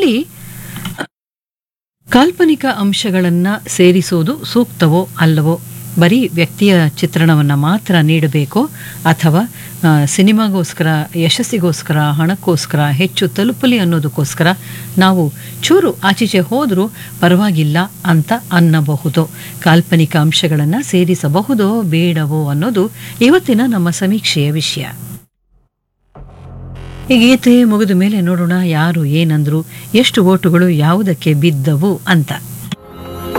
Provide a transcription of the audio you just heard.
ಇಲ್ಲಿ ಕಾಲ್ಪನಿಕ ಅಂಶಗಳನ್ನ ಸೇರಿಸೋದು ಸೂಕ್ತವೋ ಅಲ್ಲವೋ ಬರೀ ವ್ಯಕ್ತಿಯ ಚಿತ್ರಣವನ್ನು ಮಾತ್ರ ನೀಡಬೇಕೋ ಅಥವಾ ಆ, ಸಿನಿಮಾಗೋಸ್ಕರ ಯಶಸ್ಸಿಗೋಸ್ಕರ ಹಣಕ್ಕೋಸ್ಕರ ಹೆಚ್ಚು ತಲುಪಲಿ ಅನ್ನೋದಕ್ಕೋಸ್ಕರ ನಾವು ಚೂರು ಆಚೀಚೆ ಹೋದರೂ ಪರವಾಗಿಲ್ಲ ಅಂತ ಅನ್ನಬಹುದು ಕಾಲ್ಪನಿಕ ಅಂಶಗಳನ್ನು ಸೇರಿಸಬಹುದೋ ಬೇಡವೋ ಅನ್ನೋದು ಇವತ್ತಿನ ನಮ್ಮ ಸಮೀಕ್ಷೆಯ ವಿಷಯ ಈ ಗೀತೆ ಮುಗಿದ ಮೇಲೆ ನೋಡೋಣ ಯಾರು ಏನಂದ್ರು ಎಷ್ಟು ಓಟುಗಳು ಯಾವುದಕ್ಕೆ ಬಿದ್ದವು ಅಂತ